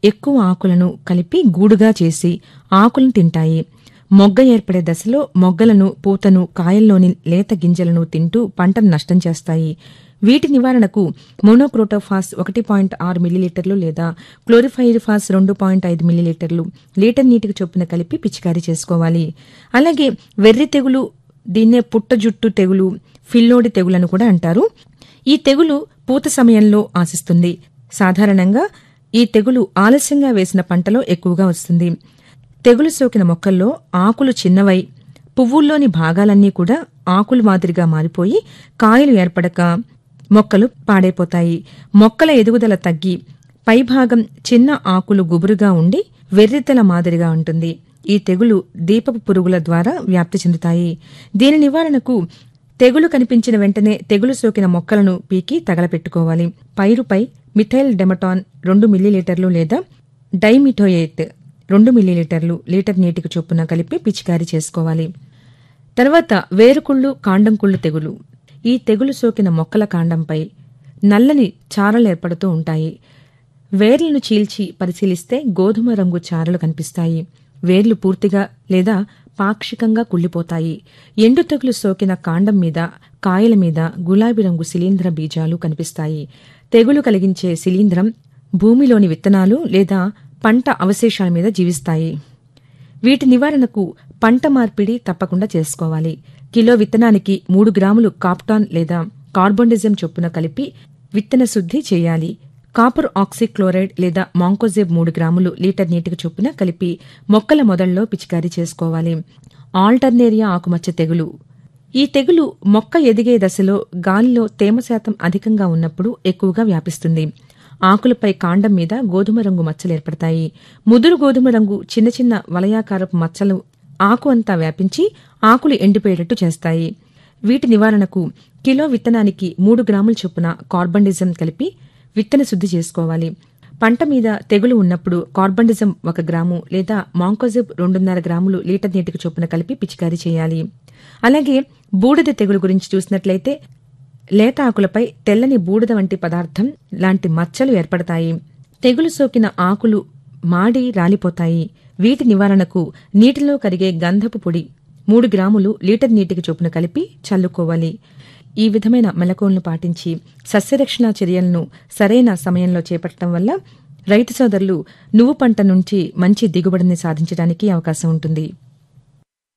ఎక్కువ ఆకులను కలిపి గూడుగా చేసి ఆకులను తింటాయి మొగ్గ ఏర్పడే దశలో మొగ్గలను పూతను కాయల్లోని లేత గింజలను తింటూ పంటను నష్టం చేస్తాయి వీటి నివారణకు మోనోక్రోటోఫాస్ ఒకటి పాయింట్ ఆరు మిల్లీలీటర్లు లేదా క్లోరిఫైరిఫాస్ రెండు పాయింట్ ఐదు మిల్లీలీటర్లు లీటర్ నీటికి చొప్పున కలిపి పిచికారీ చేసుకోవాలి అలాగే వెర్రి తెగులు దీన్నే పుట్ట జుట్టు తెగులు ఫిల్లోడి తెగులను కూడా అంటారు ఈ తెగులు పూత సమయంలో ఆశిస్తుంది సాధారణంగా ఈ తెగులు ఆలస్యంగా వేసిన పంటలో ఎక్కువగా వస్తుంది తెగులు సోకిన మొక్కల్లో ఆకులు చిన్నవై పువ్వుల్లోని భాగాలన్నీ కూడా ఆకులు మాదిరిగా మారిపోయి కాయలు ఏర్పడక మొక్కలు పాడైపోతాయి మొక్కల ఎదుగుదల తగ్గి పైభాగం చిన్న ఆకులు గుబురుగా ఉండి వెర్రితెల మాదిరిగా ఉంటుంది ఈ తెగులు దీపపు పురుగుల ద్వారా వ్యాప్తి చెందుతాయి దీని నివారణకు తెగులు కనిపించిన వెంటనే తెగులు సోకిన మొక్కలను పీకి తగలపెట్టుకోవాలి పైరుపై మిథైల్ డెమటాన్ రెండు మిల్లీలీటర్లు లేదా డైమిటోయేట్ రెండు మిల్లీలీటర్లు లీటర్ నీటికి చొప్పున కలిపి పిచికారీ చేసుకోవాలి తర్వాత వేరుకుళ్ళు కాండంకుళ్ళు తెగులు ఈ తెగులు సోకిన మొక్కల కాండంపై నల్లని చారలు ఏర్పడుతూ ఉంటాయి వేర్లను చీల్చి పరిశీలిస్తే గోధుమ రంగు చారలు కనిపిస్తాయి వేర్లు పూర్తిగా లేదా పాక్షికంగా కుళ్ళిపోతాయి ఎండు తెగులు సోకిన కాండం మీద కాయల మీద గులాబీ రంగు శిలీంధ్ర బీజాలు కనిపిస్తాయి తెగులు కలిగించే శిలీంధ్రం భూమిలోని విత్తనాలు లేదా పంట అవశేషాల మీద జీవిస్తాయి వీటి నివారణకు పంట మార్పిడి తప్పకుండా చేసుకోవాలి కిలో విత్తనానికి మూడు గ్రాములు కాప్టాన్ లేదా కార్బోండిజం చొప్పున కలిపి విత్తన శుద్ధి చేయాలి కాపర్ ఆక్సిక్లోరైడ్ లేదా మాంకోజెబ్ మూడు గ్రాములు లీటర్ నీటికి చొప్పున కలిపి మొక్కల మొదల్లో పిచికారీ చేసుకోవాలి ఆల్టర్నేరియా ఆకుమచ్చ తెగులు ఈ తెగులు మొక్క ఎదిగే దశలో గాలిలో తేమ శాతం అధికంగా ఉన్నప్పుడు ఎక్కువగా వ్యాపిస్తుంది ఆకులపై కాండం మీద గోధుమ రంగు మచ్చలు ఏర్పడతాయి ముదురు గోధుమ రంగు చిన్న చిన్న వలయాకారపు మచ్చలు ఆకు అంతా వ్యాపించి ఆకులు ఎండిపోయేటట్టు చేస్తాయి వీటి నివారణకు కిలో విత్తనానికి మూడు గ్రాముల చొప్పున కార్బండిజం కలిపి విత్తన శుద్ధి చేసుకోవాలి పంట మీద తెగులు ఉన్నప్పుడు కార్బండిజం ఒక గ్రాము లేదా మాంకోజిబ్ రెండున్నర గ్రాములు లీటర్ నీటికి చొప్పున కలిపి పిచికారీ చేయాలి అలాగే బూడిద తెగులు గురించి చూసినట్లయితే లేత ఆకులపై తెల్లని బూడిద వంటి పదార్థం లాంటి మచ్చలు ఏర్పడతాయి తెగులు సోకిన ఆకులు మాడి రాలిపోతాయి వీటి నివారణకు నీటిలో కరిగే గంధపు పొడి మూడు గ్రాములు లీటర్ నీటికి చొప్పున కలిపి చల్లుకోవాలి ఈ విధమైన మెలకువలను పాటించి సస్యరక్షణ చర్యలను సరైన సమయంలో చేపట్టడం వల్ల రైతు సోదరులు నువ్వు పంట నుంచి మంచి దిగుబడిని సాధించడానికి అవకాశం ఉంటుంది